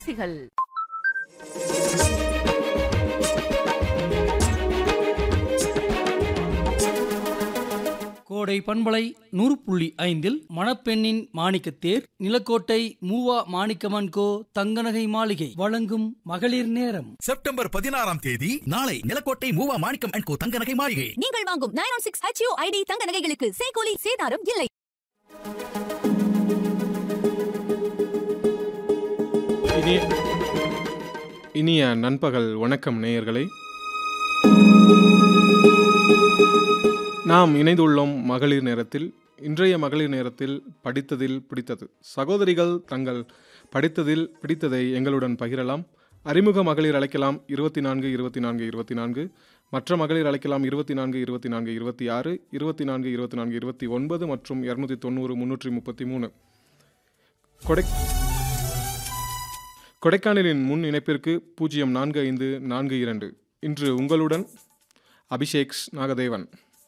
சிகள் கோடை பண்பலை நூறு புள்ளி ஐந்தில் மணப்பெண்ணின் மாணிக்கத்தேர் நிலக்கோட்டை மூவா மாணிக்கமன் கோ தங்கநகை மாளிகை வழங்கும் மகளிர் நேரம் செப்டம்பர் பதினாறாம் தேதி நாளை நிலக்கோட்டை மூவா மாணிக்கம் அண்ட் கோ தங்க நகை மாளிகை நீங்கள் வாங்கும் nine one six HU ID தங்க நகைகளுக்கு சேகோலி சேதாரம் இல்லை இனிய இனிய நண்பகல் வணக்கம் நேயர்களே நாம் இணைந்துள்ளோம் மகளிர் நேரத்தில் இன்றைய மகளிர் நேரத்தில் படித்ததில் பிடித்தது சகோதரிகள் தங்கள் படித்ததில் பிடித்ததை எங்களுடன் பகிரலாம் அறிமுக மகளிர் அழைக்கலாம் இருபத்தி நான்கு இருபத்தி நான்கு இருபத்தி நான்கு மற்ற மகளிர் அழைக்கலாம் இருபத்தி நான்கு இருபத்தி நான்கு இருபத்தி ஆறு இருபத்தி நான்கு இருபத்தி நான்கு இருபத்தி ஒன்பது மற்றும் இரநூத்தி தொண்ணூறு முன்னூற்றி முப்பத்தி மூணு கொடை கொடைக்கானலின் முன் இணைப்பிற்கு பூஜ்ஜியம் நான்கு ஐந்து நான்கு இரண்டு இன்று உங்களுடன் அபிஷேக்ஸ் நாகதேவன்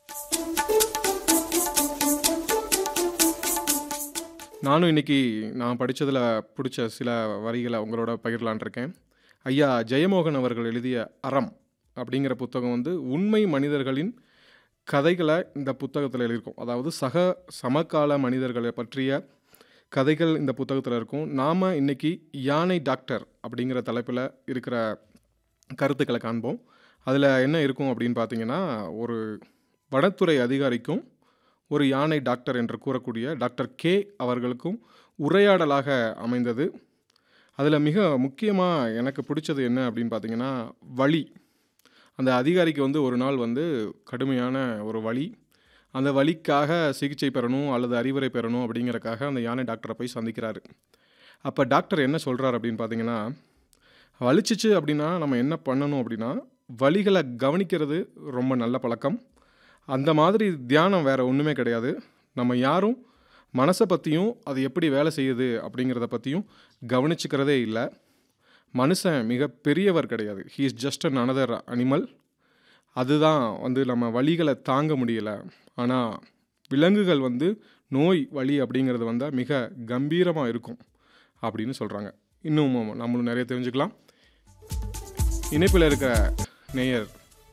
நானும் இன்னைக்கு நான் படித்ததில் பிடிச்ச சில வரிகளை உங்களோட பகிரலான் இருக்கேன் ஐயா ஜெயமோகன் அவர்கள் எழுதிய அறம் அப்படிங்கிற புத்தகம் வந்து உண்மை மனிதர்களின் கதைகளை இந்த புத்தகத்தில் எழுதியிருக்கும் அதாவது சக சமகால மனிதர்களை பற்றிய கதைகள் இந்த புத்தகத்தில் இருக்கும் நாம் இன்னைக்கு யானை டாக்டர் அப்படிங்கிற தலைப்பில் இருக்கிற கருத்துக்களை காண்போம் அதில் என்ன இருக்கும் அப்படின்னு பார்த்தீங்கன்னா ஒரு வனத்துறை அதிகாரிக்கும் ஒரு யானை டாக்டர் என்று கூறக்கூடிய டாக்டர் கே அவர்களுக்கும் உரையாடலாக அமைந்தது அதில் மிக முக்கியமாக எனக்கு பிடிச்சது என்ன அப்படின்னு பார்த்தீங்கன்னா வலி அந்த அதிகாரிக்கு வந்து ஒரு நாள் வந்து கடுமையான ஒரு வலி அந்த வலிக்காக சிகிச்சை பெறணும் அல்லது அறிவுரை பெறணும் அப்படிங்கறக்காக அந்த யானை டாக்டரை போய் சந்திக்கிறாரு அப்போ டாக்டர் என்ன சொல்கிறார் அப்படின்னு பார்த்தீங்கன்னா வலிச்சிச்சு அப்படின்னா நம்ம என்ன பண்ணணும் அப்படின்னா வலிகளை கவனிக்கிறது ரொம்ப நல்ல பழக்கம் அந்த மாதிரி தியானம் வேறு ஒன்றுமே கிடையாது நம்ம யாரும் மனசை பற்றியும் அது எப்படி வேலை செய்யுது அப்படிங்கிறத பற்றியும் கவனிச்சுக்கிறதே இல்லை மனுஷன் மிக பெரியவர் கிடையாது he is just an another animal அதுதான் வந்து நம்ம வலிகளை தாங்க முடியல ஆனால் விலங்குகள் வந்து நோய் வலி அப்படிங்கிறது வந்தால் மிக கம்பீரமாக இருக்கும் அப்படின்னு சொல்கிறாங்க இன்னும் நம்மளும் நிறைய தெரிஞ்சுக்கலாம் இணைப்பில் இருக்கிற நேயர்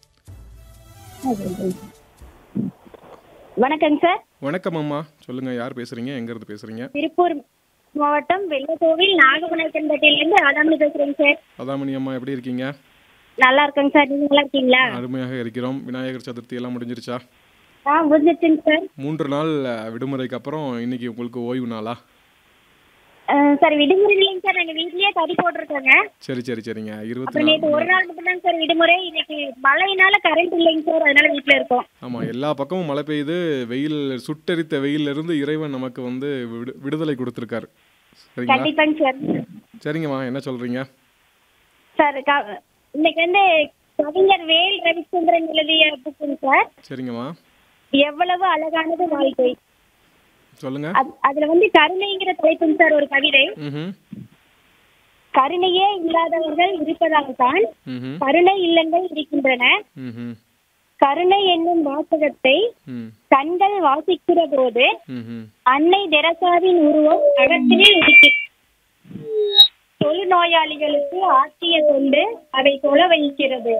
வணக்கங்க சார் வணக்கம் அம்மா சொல்லுங்கள் யார் பேசுகிறீங்க எங்கேருந்து பேசுகிறீங்க திருப்பூர் மாவட்டம் வெள்ளக்கோவில் நாகமணக்கன்பட்டியிலேருந்து ராதாமணி பேசுறேங்க சார் அதாமணி அம்மா எப்படி இருக்கீங்க நல்லா இருக்கேங்க சார் நீங்க நல்லா இருக்கீங்களா அருமையாக இருக்கிறோம் விநாயகர் சதுர்த்தி எல்லாம் முடிஞ்சிருச்சா ஆ முடிஞ்சிருச்சுங்க சார் மூன்று நாள் அஹ், விடுமுறைக்கு அப்புறம் இன்னைக்கு உங்களுக்கு ஓய்வு நாளா அஹ், சார் விடுமுறை இல்லைங்க சார் நாங்கள் வீட்லயே தறி போட்டிருக்கோங்க சரி சரி சரிங்க இருபத்தி அப்புறம் நேற்று ஒரு நாலு நாள் மட்டும்தாங்க சார் விடுமுறை இன்னைக்கு மழையினால கரண்ட் இல்லைங்க சார் அதனால வீட்டில் இருக்கோம் ஆமாம் எல்லா பக்கமும் மழை பெய்யுது வெயில் சுட்டெரித்த வெயில்ல இருந்து இறைவன் நமக்கு வந்து விடு விடுதலை கொடுத்துருக்காரு சரிங்களா கண்டிப்பாங்க சார் சரிங்கம்மா என்ன சொல்கிறீங்க சார் க- இன்னைக்கு வந்து கவிஞர் வேல் ரவிச்சந்திரன் எழுதிய புக்குங்க சார் சரிங்கம்மா எவ்வளவு அழகானது வாழ்க்கை சொல்லுங்கள் அது- அதுல வந்து கருணைங்கிற தலைப்புங்க சார் ஒரு கவிதை ம் கருணையே இல்லாதவர்கள் இருப்பதால் தான் ம் கருணை இல்லங்கள் இருக்கின்றன ம் கருணை என்னும் வாசகத்தை ம் கண்கள் வாசிக்கிற போது ம் அன்னை தெரசாவின் உருவம் அகத்திலே இருக்கிறது தொழுநோயாளிகளுக்கு ஆற்றிய தொண்டு அதை தொலை வைக்கிறது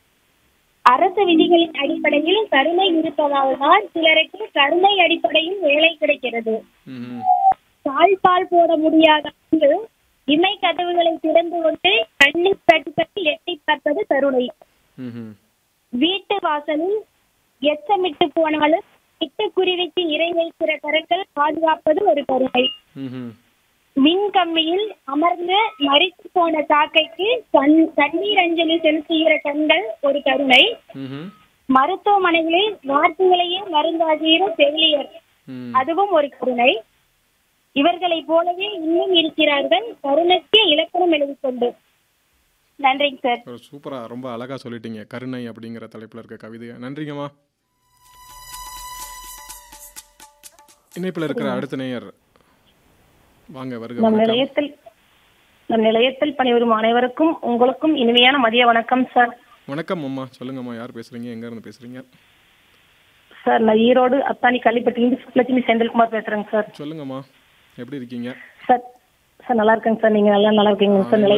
அரசு விதிகளின் அடிப்படையில் கருணை இருப்பதால் தான் சிலருக்கு கருணை அடிப்படையில் வேலை கிடைக்கிறது ம் தாழ்பால் போட முடியாத அங்கு இமை கதவுகளை திறந்து கொண்டு கண்ணீர் தட்டி தட்டி எட்டி பார்ப்பது கருணை ம் வீட்டு வாசலில் எச்சமிட்டு போனாலும் இட்டுக்குருவிக்கு இறை வைக்கிற கரங்கள் பாதுகாப்பது ஒரு கருணை ம் மின் கம்பியில் அமர்ந்து மறித்து போன காக்கைக்கு கண் கண்ணீர் அஞ்சலி செலுத்துகிற கண்கள் ஒரு கருணை ம் மருத்துவமனைகளில் வார்த்தைகளையே மருந்தாகிற செவிலியர் ம் அதுவும் ஒரு கருணை இவர்களைப் போலவே இன்னும் இருக்கிறார்கள் கருணைக்கு இலக்கணம் எழுதிக் கொண்டு நன்றிங்க சார் ஒரு சூப்பரா ரொம்ப அழகா சொல்லிட்டீங்க கருணை அப்படிங்கிற தலைப்புல இருக்க கவிதையை நன்றிங்கம்மா இணைப்பில் இருக்கிற அடுத்த நேயர் வாங்க வருக நம் வணக்கம். நிலையத்தில் நம் நிலையத்தில் பணிபுரியும் அனைவருக்கும் உங்களுக்கும் இனிமையான மதிய வணக்கம் சார் வணக்கம் அம்மா சொல்லுங்கம்மா யார் பேசுறீங்க எங்க இருந்து பேசுறீங்க சார் நான் ஈரோடு அத்தானி கள்ளிப்பட்டியிலிருந்து சுப்லட்சுமி செந்தில்குமார் பேசுறேங்க சார் சொல்லுங்கம்மா எப்படி இருக்கீங்க சார் சார் நல்லா இருக்கேங்க சார் நீங்க நல்லா நல்லா இருக்கீங்க சார் நிலைய